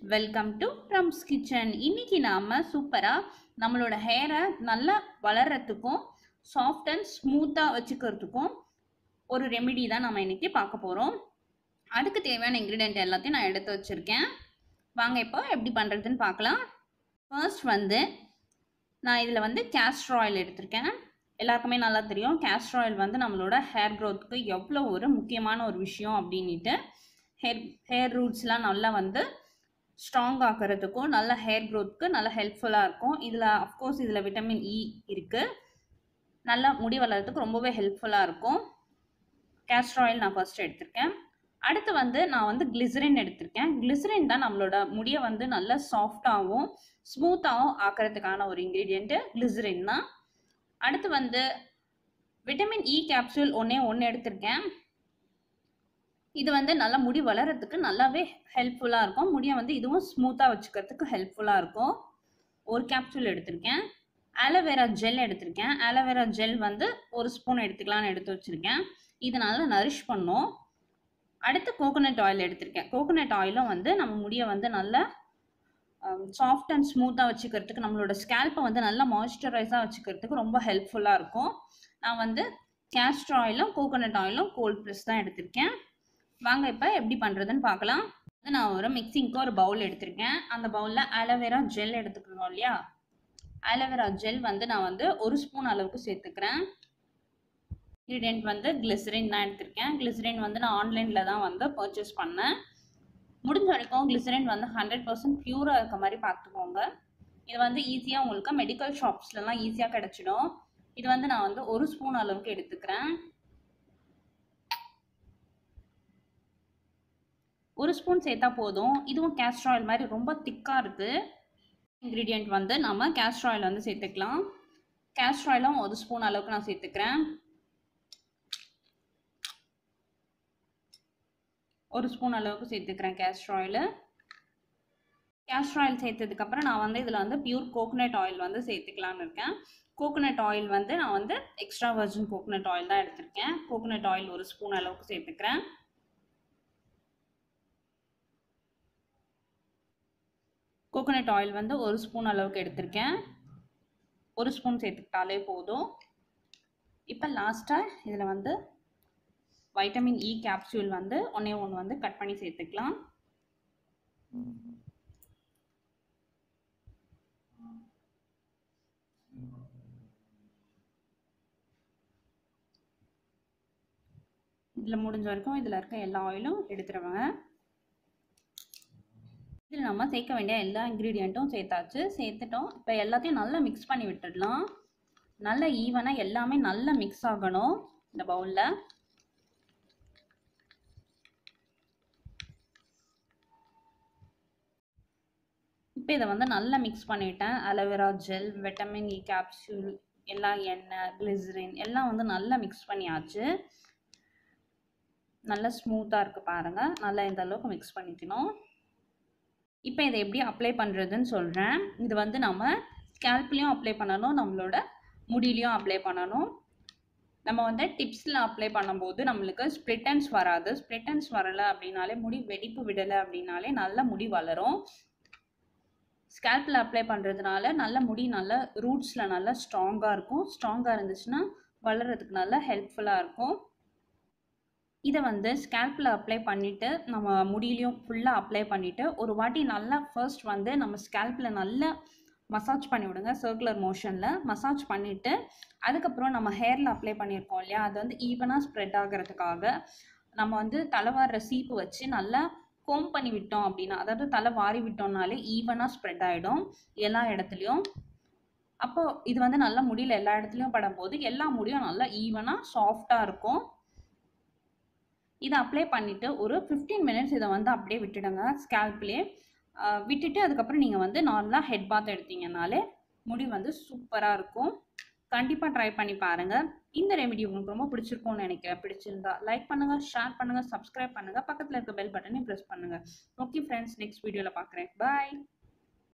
welcome to rooms kitchen இன்னைக்கு நாம சூப்பராக நம்மளோட ஹேரை நல்லா வளர்கிறதுக்கும் சாஃப்ட் அண்ட் ஸ்மூத்தாக வச்சுக்கிறதுக்கும் ஒரு ரெமிடி தான் நம்ம இன்னைக்கு பார்க்க போகிறோம் அதுக்கு தேவையான இன்க்ரீடியன்ட் எல்லாத்தையும் நான் எடுத்து வச்சுருக்கேன் வாங்க இப்போ எப்படி பண்ணுறதுன்னு பார்க்கலாம் ஃபர்ஸ்ட் வந்து நான் இதில் வந்து கேஸ்டர் ஆயில் எடுத்திருக்கேன் எல்லாருக்குமே நல்லா தெரியும் கேஸ்டர் ஆயில் வந்து நம்மளோட ஹேர் க்ரோத்துக்கு எவ்வளோ ஒரு முக்கியமான ஒரு விஷயம் அப்படின்ட்டு ஹேர் ஹேர் ரூட்ஸ்லாம் நல்லா வந்து ஸ்ட்ராங் ஆக்கிறதுக்கும் நல்ல ஹேர் க்ரோத்துக்கு நல்ல ஹெல்ப்ஃபுல்லாக இருக்கும் இதில் அஃப்கோர்ஸ் இதில் விட்டமின் இ இருக்குது நல்லா முடி வளர்கிறதுக்கு ரொம்பவே ஹெல்ப்ஃபுல்லாக இருக்கும் கேஸ்டர் ஆயில் நான் ஃபர்ஸ்ட் எடுத்திருக்கேன் அடுத்து வந்து நான் வந்து கிளிசரின் எடுத்திருக்கேன் கிளிசரின் தான் நம்மளோட முடியை வந்து நல்லா சாஃப்டாகவும் ஸ்மூத்தாகவும் ஆக்கிறதுக்கான ஒரு இன்க்ரீடியண்ட்டு கிளிசரின் தான் அடுத்து வந்து விட்டமின் இ கேப்சூல் ஒன்றே ஒன்று எடுத்திருக்கேன் இது வந்து நல்லா முடி வளர்கிறதுக்கு நல்லாவே ஹெல்ப்ஃபுல்லாக இருக்கும் முடியை வந்து இதுவும் ஸ்மூத்தாக வச்சுக்கிறதுக்கு ஹெல்ப்ஃபுல்லாக இருக்கும் ஒரு கேப்சூல் எடுத்திருக்கேன் ஆலோவேரா ஜெல் எடுத்திருக்கேன் ஆலோவேரா ஜெல் வந்து ஒரு ஸ்பூன் எடுத்துக்கலாம்னு எடுத்து வச்சுருக்கேன் இது நல்லா நரிஷ் பண்ணும் அடுத்து கோகோனட் ஆயில் எடுத்திருக்கேன் கோகோனட் ஆயிலும் வந்து நம்ம முடியை வந்து நல்லா சாஃப்ட் அண்ட் ஸ்மூத்தாக வச்சுக்கிறதுக்கு நம்மளோட ஸ்கேல்ப்பை வந்து நல்லா மாய்ஸ்சரைஸாக வச்சுக்கிறதுக்கு ரொம்ப ஹெல்ப்ஃபுல்லாக இருக்கும் நான் வந்து கேஸ்டர் ஆயிலும் கோகோனட் ஆயிலும் கோல்ட் ப்ரெஸ் தான் எடுத்திருக்கேன் வாங்க இப்போ எப்படி பண்ணுறதுன்னு பார்க்கலாம் வந்து நான் ஒரு மிக்சிங்க்கு ஒரு பவுல் எடுத்திருக்கேன் அந்த பவுலில் ஆலோவேரா ஜெல் எடுத்துக்கணும் இல்லையா ஆலோவேரா ஜெல் வந்து நான் வந்து ஒரு ஸ்பூன் அளவுக்கு சேர்த்துக்கிறேன் இன்க்ரீடியன்ட் வந்து கிளிசரின் தான் எடுத்திருக்கேன் கிளிசரின் வந்து நான் ஆன்லைனில் தான் வந்து பர்ச்சேஸ் பண்ணேன் முடிஞ்ச வரைக்கும் கிளிசரின் வந்து ஹண்ட்ரட் பர்சன்ட் ப்யூராக இருக்க மாதிரி பார்த்துக்கோங்க இது வந்து ஈஸியாக உங்களுக்கு மெடிக்கல் ஷாப்ஸ்லலாம் ஈஸியாக கிடச்சிடும் இது வந்து நான் வந்து ஒரு ஸ்பூன் அளவுக்கு எடுத்துக்கிறேன் ஒரு ஸ்பூன் சேர்த்தா போதும் இதுவும் கேஸ்டர் ஆயில் மாதிரி ரொம்ப திக்காக இருக்குது இன்க்ரீடியண்ட் வந்து நம்ம கேஸ்டர் ஆயில் வந்து சேர்த்துக்கலாம் கேஸ்டர் ஆயிலும் ஒரு ஸ்பூன் அளவுக்கு நான் சேர்த்துக்கிறேன் ஒரு ஸ்பூன் அளவுக்கு சேர்த்துக்கிறேன் கேஸ்டர் ஆயில் கேஸ்டர் ஆயில் சேர்த்ததுக்கப்புறம் நான் வந்து இதில் வந்து பியூர் கோகோனட் ஆயில் வந்து சேர்த்துக்கலான்னு இருக்கேன் கோகோனட் ஆயில் வந்து நான் வந்து எக்ஸ்ட்ரா வர்ஜின் கோகோனட் ஆயில் தான் எடுத்திருக்கேன் கோகோனட் ஆயில் ஒரு ஸ்பூன் அளவுக்கு சேர்த்துக்கிறேன் கோகோனட் ஆயில் வந்து ஒரு ஸ்பூன் அளவுக்கு எடுத்திருக்கேன் ஒரு ஸ்பூன் சேர்த்துக்கிட்டாலே போதும் இப்போ லாஸ்ட்டாக இதில் வந்து வைட்டமின் இ கேப்சூல் வந்து ஒன்றே ஒன்று வந்து கட் பண்ணி சேர்த்துக்கலாம் இதில் முடிஞ்ச வரைக்கும் இதில் இருக்க எல்லா ஆயிலும் எடுத்துருவாங்க இதில் நம்ம சேர்க்க வேண்டிய எல்லா இன்க்ரீடியண்ட்டும் சேர்த்தாச்சு சேர்த்துட்டோம் இப்போ எல்லாத்தையும் நல்லா மிக்ஸ் பண்ணி விட்டுடலாம் நல்லா ஈவனாக எல்லாமே நல்லா மிக்ஸ் ஆகணும் இந்த பவுலில் இப்போ இதை வந்து நல்லா மிக்ஸ் பண்ணிட்டேன் aloe vera gel vitamin E capsule எல்லா எண்ணெய் கிளிசரின் எல்லாம் வந்து நல்லா மிக்ஸ் பண்ணியாச்சு நல்லா ஸ்மூத்தாக இருக்குது பாருங்கள் நல்லா இந்த அளவுக்கு மிக்ஸ் பண்ணிக்கணும் இப்போ இதை எப்படி அப்ளை பண்ணுறதுன்னு சொல்கிறேன் இது வந்து நம்ம ஸ்கேல்ப்லேயும் அப்ளை பண்ணணும் நம்மளோட முடியிலையும் அப்ளை பண்ணணும் நம்ம வந்து டிப்ஸில் அப்ளை பண்ணும்போது நம்மளுக்கு ஸ்ப்ளிட்டன்ஸ் வராது ஸ்ப்ளிட்டன்ஸ் வரலை அப்படின்னாலே முடி வெடிப்பு விடலை அப்படின்னாலே நல்ல முடி வளரும் ஸ்கேல்பில் அப்ளை பண்ணுறதுனால நல்ல முடி நல்ல ரூட்ஸில் நல்லா ஸ்ட்ராங்காக இருக்கும் ஸ்ட்ராங்காக இருந்துச்சுன்னா வளர்கிறதுக்கு நல்லா ஹெல்ப்ஃபுல்லாக இருக்கும் இதை வந்து ஸ்கேல்பில் அப்ளை பண்ணிவிட்டு நம்ம முடியிலையும் ஃபுல்லாக அப்ளை பண்ணிவிட்டு ஒரு வாட்டி நல்லா ஃபர்ஸ்ட் வந்து நம்ம ஸ்கேல்பில் நல்லா மசாஜ் பண்ணி விடுங்க சர்க்குலர் மோஷனில் மசாஜ் பண்ணிவிட்டு அதுக்கப்புறம் நம்ம ஹேரில் அப்ளை பண்ணியிருக்கோம் இல்லையா அது வந்து ஈவனாக ஸ்ப்ரெட் ஆகிறதுக்காக நம்ம வந்து தலைவாடுற சீப்பு வச்சு நல்லா கோம் பண்ணி விட்டோம் அப்படின்னா அதாவது தலை வாரி விட்டோம்னாலே ஈவனாக ஸ்ப்ரெட் ஆகிடும் எல்லா இடத்துலையும் அப்போது இது வந்து நல்லா முடியல எல்லா இடத்துலையும் படும்போது எல்லா முடியும் நல்லா ஈவனாக சாஃப்டாக இருக்கும் இதை அப்ளை பண்ணிவிட்டு ஒரு ஃபிஃப்டீன் மினிட்ஸ் இதை வந்து அப்படியே விட்டுடுங்க ஸ்கேல்ப்லேயே விட்டுட்டு அதுக்கப்புறம் நீங்கள் வந்து நார்மலாக ஹெட் பாத் எடுத்தீங்கனாலே முடி வந்து சூப்பராக இருக்கும் கண்டிப்பாக ட்ரை பண்ணி பாருங்கள் இந்த ரெமெடி உங்களுக்கு ரொம்ப பிடிச்சிருக்கும்னு நினைக்கிறேன் பிடிச்சிருந்தா லைக் பண்ணுங்கள் ஷேர் பண்ணுங்கள் சப்ஸ்கிரைப் பண்ணுங்கள் பக்கத்தில் இருக்க பெல் பட்டனையும் ப்ரெஸ் பண்ணுங்கள் ஓகே ஃப்ரெண்ட்ஸ் நெக்ஸ்ட் வீடியோவில் பார்க்குறேன் பாய்